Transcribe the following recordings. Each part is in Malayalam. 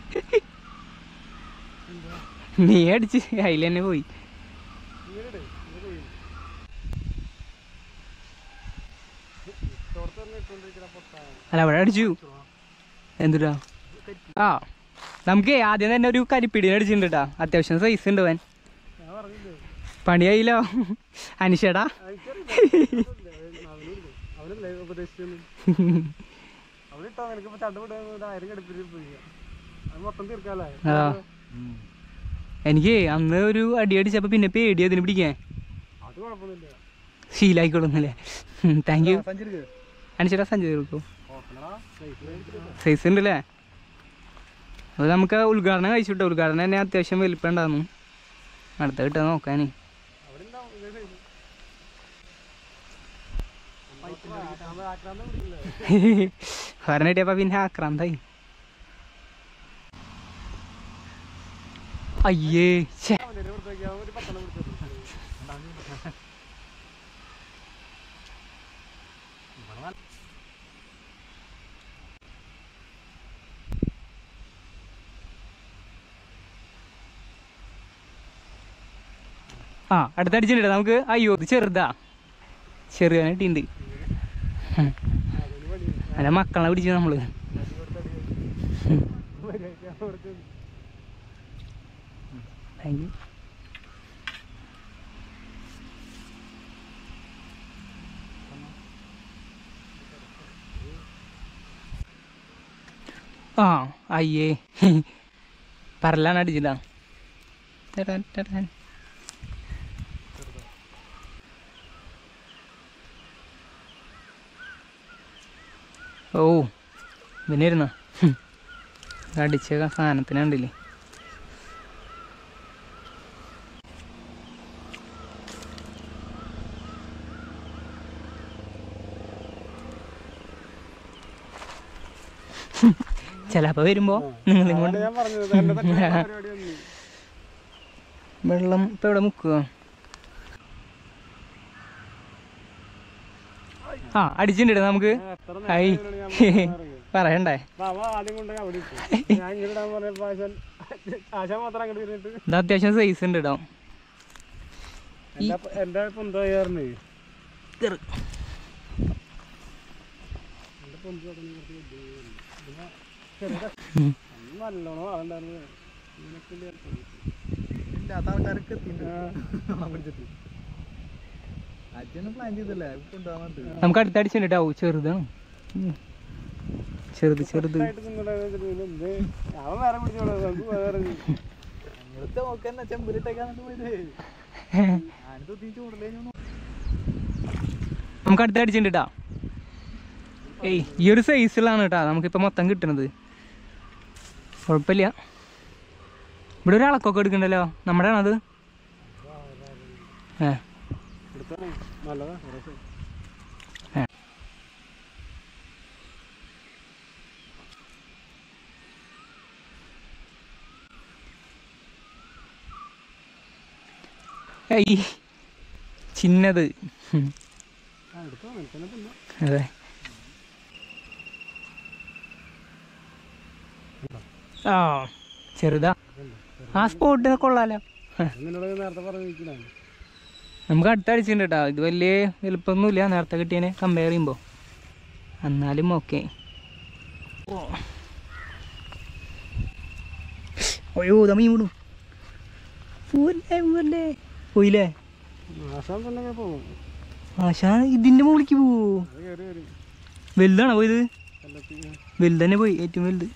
നീ അടിച്ച് അതിൽ തന്നെ പോയി ഇങ്ങനെയുണ്ട് ഇങ്ങനെ പോയി തോർത്ത് തന്നെ ഇട്ടുകൊണ്ടിരിക്കുന്ന പൊട്ടാണ് അല്ല അവിടെ അടിച്ചു എന്തുട്ടാ ആ നമുക്ക് ആദ്യം തന്നെ ഒരു കരിപ്പിടി അടിച്ചിട്ടുണ്ട് കേട്ടാ അത്യാവശ്യം സൈസ് ഉണ്ട് അവൻ ഞാൻ പറഞ്ഞില്ലേ പണിയായില്ലോ അനിഷേടാ അവനല്ലേ ഉപദേശിച്ചൊന്നും അവനിട്ടോ നിനക്കിപ്പോ ചണ്ടുപിടി ആയിരം കടുപ്പിൽ പോയി അത് മൊത്തം തീർക്കാല്ലേ ആ എനിക്ക് അന്ന് ഒരു അടി അടിച്ചപ്പോ പിന്നെ പേടി അതിന് പിടിക്കാൻ അത് കുഴപ്പമൊന്നുമില്ല ശീലായിക്കോളുന്നല്ലേ താങ്ക് യു സഞ്ചരിക്കുക അനിച്ചേട്ടാ സഞ്ജയ് കൊടുക്കൂ ഓക്കണടാ ലൈഫ് സൈസ് ഉണ്ടല്ലേ അപ്പോൾ നമുക്ക് ഉദ്ഘാടനം കഴിച്ചുട്ടോ ഉദ്ഘാടനം തന്നെ അത്യാവശ്യം വലിപ്പം ഉണ്ടായിരുന്നു അടുത്ത കിട്ടാൻ നോക്കാന് അവിടെ ഉണ്ടാവും ഇതേ size. ആക്രാന്തം- ആക്രാന്തം പിടിക്കില്ലേ? കാരണം കിട്ടിയപ്പോ പിന്നെ ആക്രാന്തായി അയ്യേ ഛേ അവൻ്റെ ഒരു പുറത്തേക്ക് അവൻ ഒരു പത്തെണ്ണം പിടിച്ചത്. ആ അടുത്തടിച്ചിട്ടുണ്ട് നമുക്ക് അയ്യോ ഇത് ചെറുതാ ചെറുതാൻ കിട്ടിയിട്ടുണ്ട് അതിന് പണി. അല്ല മക്കളെ പിടിച്ചു നമ്മള് അടി കൊടുത്ത് അടി കൊടുത്ത്. മര്യാദയ്ക്ക് അവൻ കൊടുത്ത് താങ്ക് യു ആ അയ്യേ പറലാണ് അടിച്ചിട്ടാ ടെടാൻ, ടെടാൻ. ഓ പിന്നെ ഇരുന്ന അടിച്ച സാധനത്തിന് കണ്ടില്ലേ ചിലപ്പോ വരുമ്പോ നിങ്ങൾ ഇങ്ങോട്ട് അതുകൊണ്ട് ഞാൻ പറഞ്ഞത് എന്നെ തട്ടിയുള്ള പരിപാടി ഒന്നും വെള്ളം ഇപ്പൊ എവിടെ മുക്കുക ആ അടിച്ചിട്ടുണ്ട് നമുക്ക് എത്ര ഐ നേരം ഞാൻ പറഞ്ഞത് പറയണ്ടേ അപ്പൊ അവൻ ആദ്യം കൊണ്ടുപോയി അവിടെ ഇട്ടു ഞാൻ ഇങ്ങനെ ഇടാൻ പറഞ്ഞപ്പോ ആശാൻ ആശാൻ മാത്രം അങ്ങോട്ട് ഇരുന്നിട്ട് ഇത് അത്യാവശ്യം സൈസ് ഉണ്ട് കേട്ടോ എന്റെ എന്റെ പൊന്തോ കയറുന്നേ എന്റെ പൊന്ത് തുടങ്ങി കുറച്ച് വലിയ പിന്നെ ചെറിയ കഷ്ണം. അന്ന് നല്ലോണം അതുണ്ടായിരുന്നു ഇതിനൊക്കെ വലിയ ഇറക്കം. ഇല്ലാത്ത ആൾക്കാരൊക്കെ ആ. പിടിച്ചിട്ട് അച്ഛനും പ്ലാൻ ചെയ്തല്ലേ കൊണ്ടുപോകാൻ വേണ്ടി നമുക്ക് അടുത്ത് അടിച്ചിട്ടുണ്ട് കേട്ടോ ചെറുതാണ് ഉം. ചെറുത് ചെറുത് ഇതായിട്ട് നിങ്ങളുടെ ഇതില് എന്ത്? അവൻ വേറെ പിടിച്ചോളൂ നമുക്ക് വേറെ ഞങ്ങളത്തെ നോക്കാൻ ചെമ്പലിട്ടേക്കാന്നിട്ട് പോയത് ഞാനിത് തീ ചൂടലേ നമുക്ക് അടുത്ത് അടിച്ചിട്ടുണ്ട് കേട്ടോ ഏയ് ഈ ഒരു സൈസിലാണ് കേട്ടോ നമുക്കിപ്പോൾ മൊത്തം കിട്ടുന്നത് കുഴപ്പമില്ല ഇവിടെ ഒരു അളക്കൊക്കെ എടുക്കണ്ടല്ലോ നമ്മുടെ ആണത് ഏ എടുത്താണ് നല്ലതാ രസം. ഏ. ഏയ് ചിന്നത് ഉം. ആ എടുത്തോ നിനക്കെന്നെ തിന്നാം. അതെ ആ ചെറുതാ ആ സ്പോട്ട് കൊള്ളാലോ ഞാൻ നിന്നോട് നേരത്തെ പറഞ്ഞിരിക്കലാണ് നമുക്ക് അടുത്ത അടിച്ചിട്ടുണ്ട് കേട്ടോ ഇത് വലിയ വലുപ്പമൊന്നുമില്ല നേരത്തെ കിട്ടിയതിനെ കമ്പയർ ചെയ്യുമ്പോൾ എന്നാലും ഓക്കെ അയ്യോ ഇതാ മീൻ വിടും പോവല്ലേ പോവല്ലേ പോയില്ലേ ആശാൻ തന്നെ പോകും ആശാ ഇതിന്റെ മുകളിലേക്ക് പോവോ അത് കയറി വരും വലുതാണോ പോയത് കൊല്ലത്തിൽ വലുത് തന്നെ പോയി ഏറ്റവും വലുത്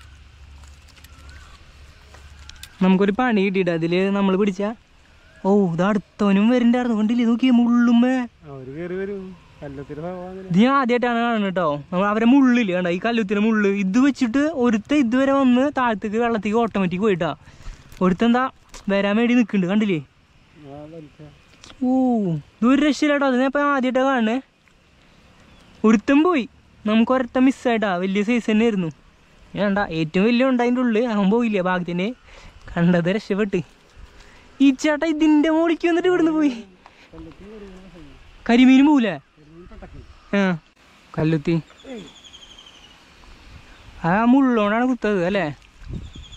നമുക്കൊരു പണി കിട്ടിയിട്ട് അതില് നമ്മൾ പിടിച്ച ഓ ഇത് അടുത്തവനും വരണ്ടായിരുന്നു കണ്ടില്ലേ നോക്കിയേ മുള്ളുമ്മേ അവര് കയറി വരും കൊല്ലത്തിൽ അങ്ങനെ ഇത് ഞാൻ ആദ്യമായിട്ടാണ് കാണുന്നത് കേട്ടോ നമ്മൾ അവരെ മുള്ളില് കണ്ട ഈ കല്ലുത്തിന് മുള്ള് ഇത് വെച്ചിട്ട് ഒരുത്ത ഇതുവരെ വന്ന് താഴത്തേക്ക് വെള്ളത്തേക്ക് ഓട്ടോമാറ്റിക് പോയിട്ടാ ഒരുത്തെന്താ വരാൻ വേണ്ടി നിൽക്കുന്നുണ്ട് കണ്ടില്ലേ ആ വലിച്ച ഓ ഇത് ഒരു രക്ഷയില്ലാട്ടോ അത് ഞാൻ ഇപ്പം ആദ്യമായിട്ടാണ് കാണണേ ഒരുത്തൻ പോയി നമുക്ക് ഒരൊറ്റ മിസ്സായിട്ടാ വലിയ സൈസ് തന്നെ ആയിരുന്നു വേണ്ട ഏറ്റവും വലിയ ഉണ്ട് അതിൻ്റെ ഉള്ളിൽ അവൻ പോയില്ല ഭാഗ്യത്തിന് കണ്ടത് രക്ഷപ്പെട്ട് ഈ ചേട്ടാ ഇതിൻ്റെ മോളിക്ക് വന്നിട്ട് ഇവിടുന്ന് പോയി കൊല്ലത്തിൽ കയറി വരുന്ന സമയം. കരിമീൻ പോവില്ലേ കരിമീൻ പെട്ടക്ക്. ആ കല്ലുത്തി ആ മുള്ളോണ്ടാണ് കുത്തത് അല്ലേ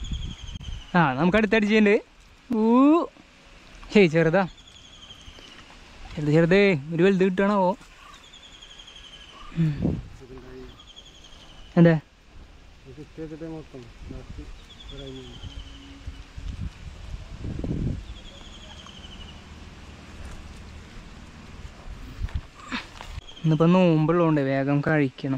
ആ നമുക്ക് അടുത്തടിച്ചുണ്ട് ഊ ശരി ചെറുതാ ചെറുത് ചെറുത് ഒരു വലുത് കിട്ടണോ എന്താ കുത്തി വെച്ചിട്ട് മൊത്തം ലാസ്റ്റ് ഒരാഴ്ച ഇന്നിപ്പോൾ നോമ്പുള്ളതുകൊണ്ട് വേഗം കഴിക്കണം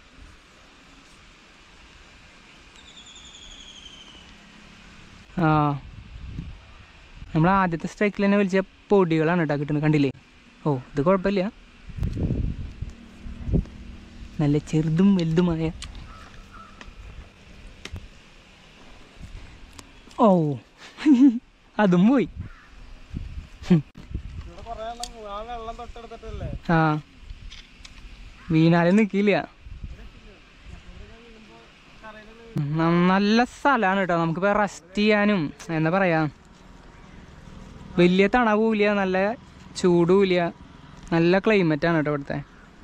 ആ നമ്മൾ ആദ്യത്തെ സ്ട്രൈക്കിൽ തന്നെ വലിച്ച പൊടികളാണ് കേട്ടോ കിട്ടുന്നത് കണ്ടില്ലേ ഓ ഇത് കുഴപ്പമില്ല നല്ല ചെറുതും വലുതുമായ ഓ അതും പോയി ഇവിടെ കുറേ എണ്ണം ആ വെള്ളം തൊട്ടടുത്തിട്ടല്ലേ ആ വീണാലും നിൽക്കില്ല നല്ല സ്ഥലമാണ് കേട്ടോ നമുക്കിപ്പോൾ റെസ്റ്റ് ചെയ്യാനും എന്താ പറയാ വലിയ തണവുമില്ല നല്ല ചൂടുമില്ല നല്ല ക്ലൈമറ്റ് ആണ് കേട്ടോ ഇവിടുത്തെ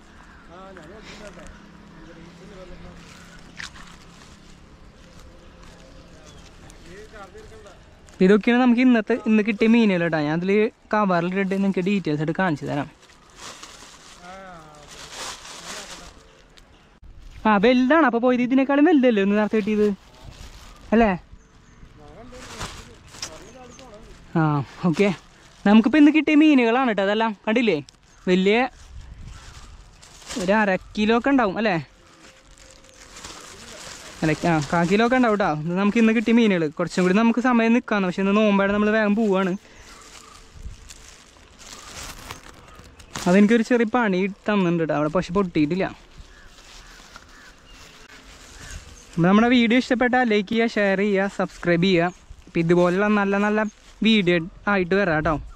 ഇപ്പൊ ഇതൊക്കെയാണ് നമുക്ക് ഇന്നത്തെ ഇന്ന് കിട്ടിയ മീനുകൾ കേട്ടോ ഞാൻ അതിൽ കവറിലിട്ട് നിങ്ങൾക്ക് ഡീറ്റെയിൽസ് ആയിട്ട് കാണിച്ചു തരാം ആ വലുതാണ് അപ്പോൾ പോയത് ഇതിനേക്കാളും വലുതല്ലേ ഒന്ന് നേരത്തെ കിട്ടിയത് അല്ലേ ആ ഓക്കെ നമുക്കിപ്പോൾ ഇന്ന് കിട്ടിയ മീനുകളാണ് കേട്ടോ അതെല്ലാം കണ്ടില്ലേ വലിയ ഒരു അര കിലോ ഒക്കെ ഉണ്ടാവും അല്ലേ അല്ല ആ കാ കിലോ ഒക്കെ ഉണ്ടാവും കേട്ടോ ഇത് നമുക്ക് ഇന്ന് കിട്ടിയ മീനുകൾ കുറച്ചും കൂടി നമുക്ക് സമയം നിൽക്കാമെന്ന് പക്ഷെ ഇന്ന് നോമ്പാടെ നമ്മൾ വേഗം പോവാണ് അതെനിക്കൊരു ചെറിയ പണി തന്നിട്ടുണ്ട് കേട്ടോ അവിടെ പക്ഷെ പൊട്ടിയിട്ടില്ല അപ്പോൾ നമ്മുടെ വീഡിയോ ഇഷ്ടപ്പെട്ടാൽ ലൈക്ക് ചെയ്യുക ഷെയർ ചെയ്യുക സബ്സ്ക്രൈബ് ചെയ്യുക അപ്പോൾ ഇതുപോലുള്ള നല്ല നല്ല വീഡിയോ ആയിട്ട് വരാം കേട്ടോ